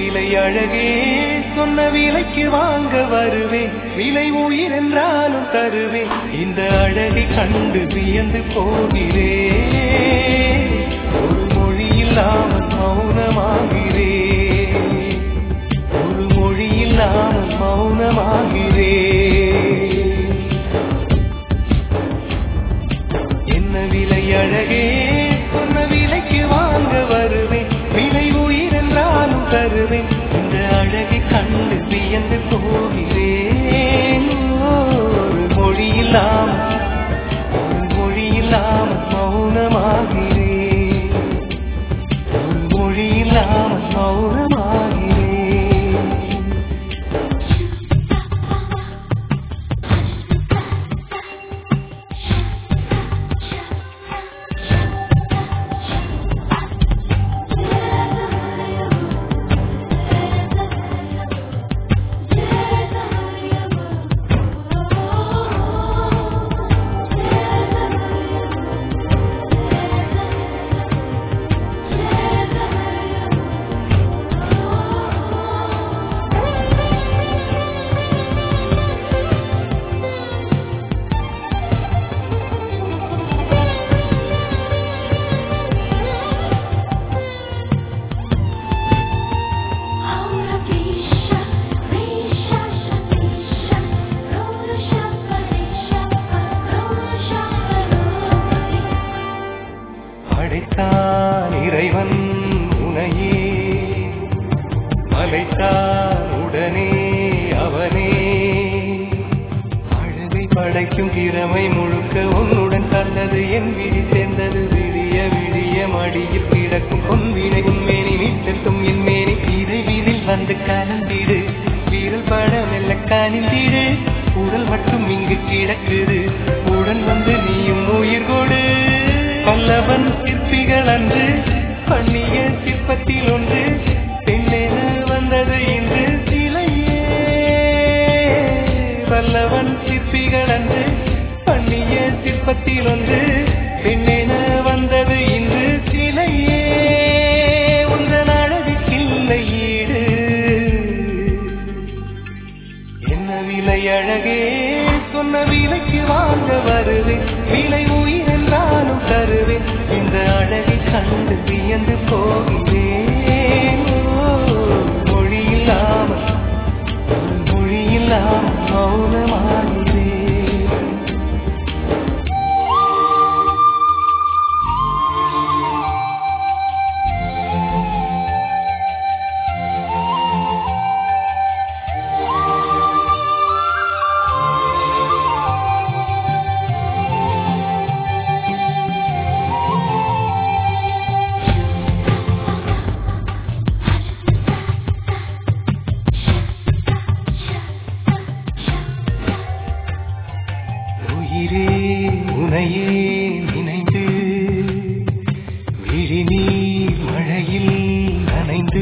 விலை அழகே சொன்ன விலைக்கு வாங்க வருவேன் விலை உயிர் என்றாலும் தருவேன் இந்த அழகை கண்டு வியந்து போகிறேன் ஒரு மொழி இல்லாமல் மௌனமாகிறேன் ஒரு மொழி இல்லாமல் மௌனமாகிறேன் என்ன விலை அழகே சொன்ன விலைக்கு வாங்க வருவேன் விலை உயிர் என்றாலும் தருவேன் இந்த அழகை கண்டு வியந்து போகிறேன் ஒரு மொழி இல்லாமல் ஒரு மொழி இல்லாமல் மௌனமாகிறேன் ஒரு மொழி இல்லாமல் மௌனமாகிறேன் Aura briscia, briscia, briscia, rosa, briscia, rosa, அழைத்தான் இறைவன் உனையே அழைத்தான் உடனே அவனே அழகை படைக்கும் திறமை முழுக்க உன்னுடன் தந்தது என் விழி சேர்ந்தது விடிய விடிய மடியில் கிடக்கும் பொன்வினை உன்மேனி மீட்டெட்டும் என் மேனி இறைவினில் வந்து கலந்திடு வீரல் பட மெல்ல கனிந்திடு உடல் மட்டும் இங்கு கிடக்குது உடன் வந்து நீயும் உயிர் கொடு பல்லவன் சிற்பிகள் அன்று பண்ணிய சிற்பத்தில் ஒன்று பெண்ணென வந்தது இன்று சிலையே வல்லவன் சிற்பிகள் அன்று பண்ணிய சிற்பத்தில் ஒன்று பெண்ணென வந்தது இன்று சிலையே உந்தன் அழகுக்கில்லை ஈடு என்ன விலை அழகே சொன்ன விலைக்கு வாங்க வருவேன் விலை உயிர் என்றாலும் தருவேன் இந்த அழகை கண்டு வியந்து போகிறேன் ஓ, மொழி இல்லாமல் ஒரு மொழி இல்லாமல் மௌனமாகிறேன் உயிரே உனையே நினைந்து விழிநீர் மழையில் நனைந்து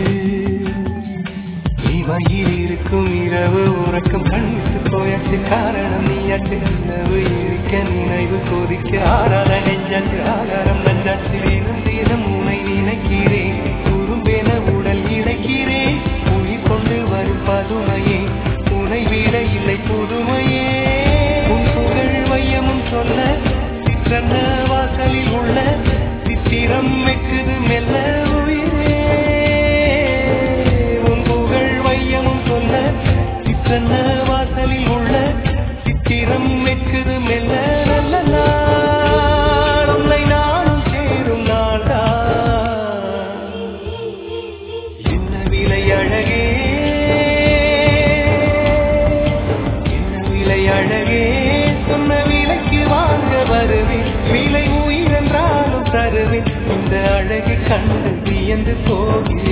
இமையில் இருக்கும் இரவு உறக்கம் கண்ணிட்டு போயாச்சு காரணம் நீயாச்சு நினைவு இருக்க நினைவு கொதிக்க ஆறாத நெஞ்சாச்சு ஆகாரம் நஞ்சாச்சு தினம் தினம் உனை நினைக்கிறேன் குறும்பென உடல் இழைக்கிறேன் உயிர் கொண்டு வரும் பதுமையே உனை விட இல்லை புதுமையே உன் புகழ் வையமும் சொல்ல சிற்றன்ன வாசலில் உள்ள சித்திரம் மெக்குது மெல்ல உயிரே உன் புகழ் வையமும் சொல்ல சிற்றன்ன வாசலில் உள்ள சித்திரம் மெக்குது மெல்ல நல்ல நாள் உன்னை நானும் சேரும் நாள்தான் என்ன விலை அழகே என்ன விலை அழகே சொன்ன விலைக்கு வாங்க வருவேன் விலை உயிர் என்றாலும் தருவேன் இந்த அழகை கண்டு வியந்து போகிறேன்